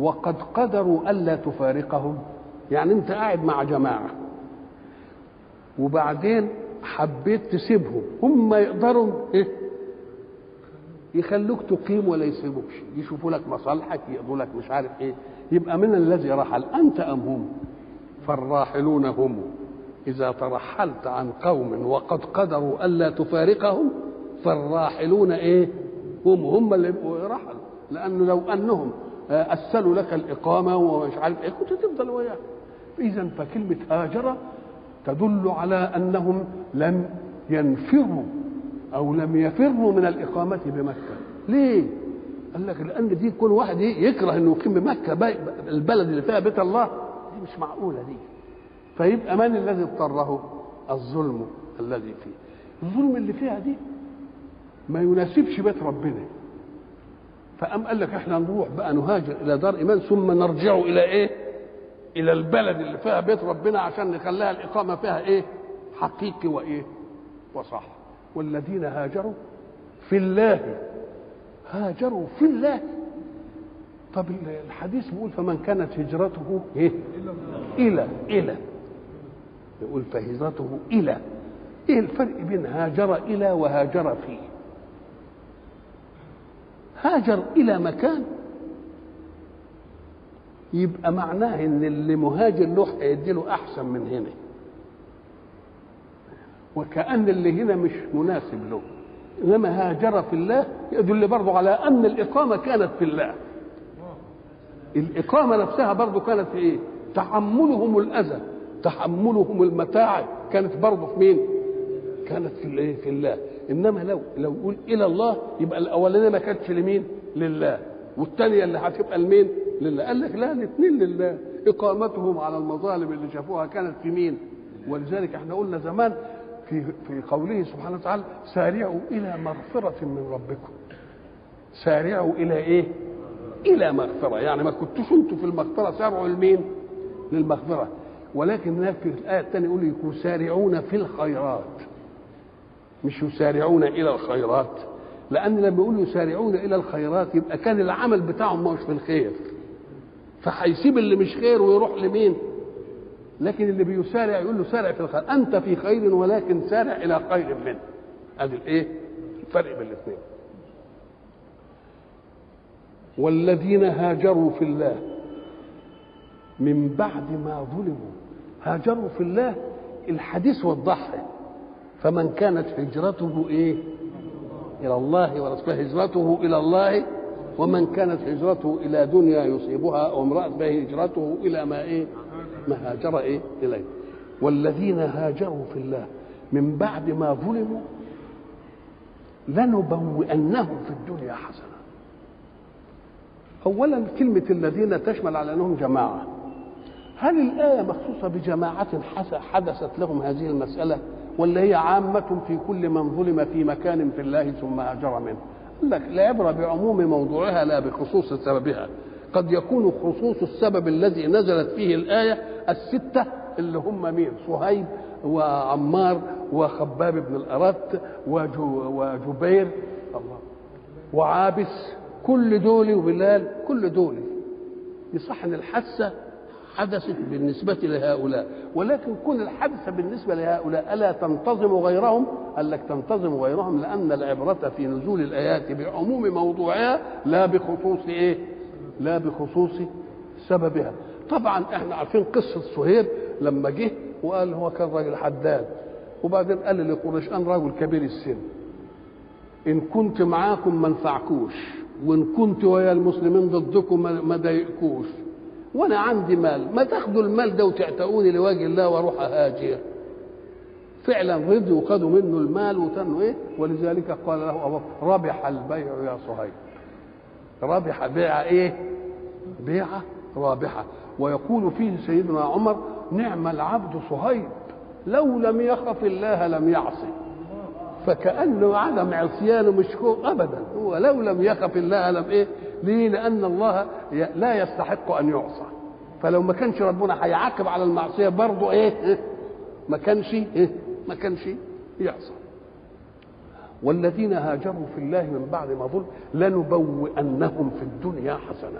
وقد قدروا الا تفارقهم يعني انت قاعد مع جماعه وبعدين حبيت تسيبهم هم يقدروا ايه يخلوك تقيم ولا يسيبوكش يشوفوا لك مصالحك يقضوا لك مش عارف ايه يبقى من الذي رحل انت ام هم فالراحلون هم اذا ترحلت عن قوم وقد قدروا الا تفارقهم فالراحلون ايه هم هم اللي رحلوا لانه لو انهم اسلوا لك الاقامه ومش عارف ايه كنت تفضل وياهم اذا فكلمه هاجر تدل على انهم لم ينفروا او لم يفروا من الاقامه بمكه ليه قال لك لان دي يكون واحد يكره انه يقيم بمكه البلد اللي فيها بيت الله دي مش معقوله دي فيبقى من الذي اضطره الظلم الذي فيه الظلم اللي فيها دي ما يناسبش بيت ربنا فقام قال لك احنا نروح بقى نهاجر الى دار ايمان ثم نرجع الى ايه الى البلد اللي فيها بيت ربنا عشان نخليها الاقامه فيها ايه حقيقي وايه وصح والذين هاجروا في الله هاجروا في الله طب الحديث بيقول فمن كانت هجرته ايه الى الى يقول فهجرته الى ايه الفرق بين هاجر الى وهاجر فيه هاجر الى مكان يبقى معناه ان اللي مهاجر له هيدي له احسن من هنا وكأن اللي هنا مش مناسب له انما هاجر في الله يدل برضه على ان الاقامه كانت في الله الاقامه نفسها برضه كانت في ايه تحملهم الاذى تحملهم المتاعب كانت برضه في مين كانت في الايه في الله انما لو لو يقول الى الله يبقى الاولانيه ما كانتش لمين لله والثانيه اللي هتبقى لمين لله قال لك لا الاثنين لله اقامتهم على المظالم اللي شافوها كانت في مين ولذلك احنا قلنا زمان في في قوله سبحانه وتعالى سارعوا الى مغفره من ربكم سارعوا الى ايه الى مغفره يعني ما كنتوش انتوا في المغفره سارعوا لمين للمغفره ولكن هناك في الايه الثانيه يقول يسارعون في الخيرات مش يسارعون الى الخيرات لان لما يقول يسارعون الى الخيرات يبقى كان العمل بتاعهم مش في الخير فهيسيب اللي مش خير ويروح لمين لكن اللي بيسارع يقول له سارع في الخير انت في خير ولكن سارع الى خير منه ادي الايه الفرق بين الاثنين والذين هاجروا في الله من بعد ما ظلموا هاجروا في الله الحديث وضحها فمن كانت هجرته ايه الى الله ورسوله هجرته الى الله ومن كانت هجرته الى دنيا يصيبها او امراه فهجرته الى ما ايه ما هاجر ايه اليه والذين هاجروا في الله من بعد ما ظلموا لنبوئنهم في الدنيا حسنه اولا كلمه الذين تشمل على انهم جماعه هل الايه مخصوصه بجماعه حدثت لهم هذه المساله ولا هي عامة في كل من ظلم في مكان في الله ثم هاجر منه قال لك العبرة بعموم موضوعها لا بخصوص سببها قد يكون خصوص السبب الذي نزلت فيه الآية الستة اللي هم مين صهيب وعمار وخباب بن الأرت وجبير الله وعابس كل دول وبلال كل دول يصح ان الحادثه حدثت بالنسبة لهؤلاء ولكن كون الحادثة بالنسبة لهؤلاء ألا تنتظم غيرهم قال لك تنتظم غيرهم لأن العبرة في نزول الآيات بعموم موضوعها لا بخصوص إيه لا بخصوص سببها طبعا احنا عارفين قصة صهيب لما جه وقال هو كان راجل حداد وبعدين قال لقريش أنا راجل كبير السن إن كنت معاكم ما انفعكوش وإن كنت ويا المسلمين ضدكم ما ضايقكوش وانا عندي مال ما تاخدوا المال ده وتعتقوني لوجه الله واروح اهاجر فعلا رضوا وخدوا منه المال وتنوا ايه ولذلك قال له ابو ربح البيع يا صهيب ربح بيع ايه بيعه رابحه ويقول فيه سيدنا عمر نعم العبد صهيب لو لم يخف الله لم يعصي فكانه عدم عصيانه مش ابدا هو لو لم يخف الله لم ايه ليه لان الله لا يستحق ان يعصى فلو ما كانش ربنا هيعاقب على المعصيه برضه ايه ما كانش ايه ما كانش يعصى والذين هاجروا في الله من بعد ما ظلم لنبوئنهم في الدنيا حسنه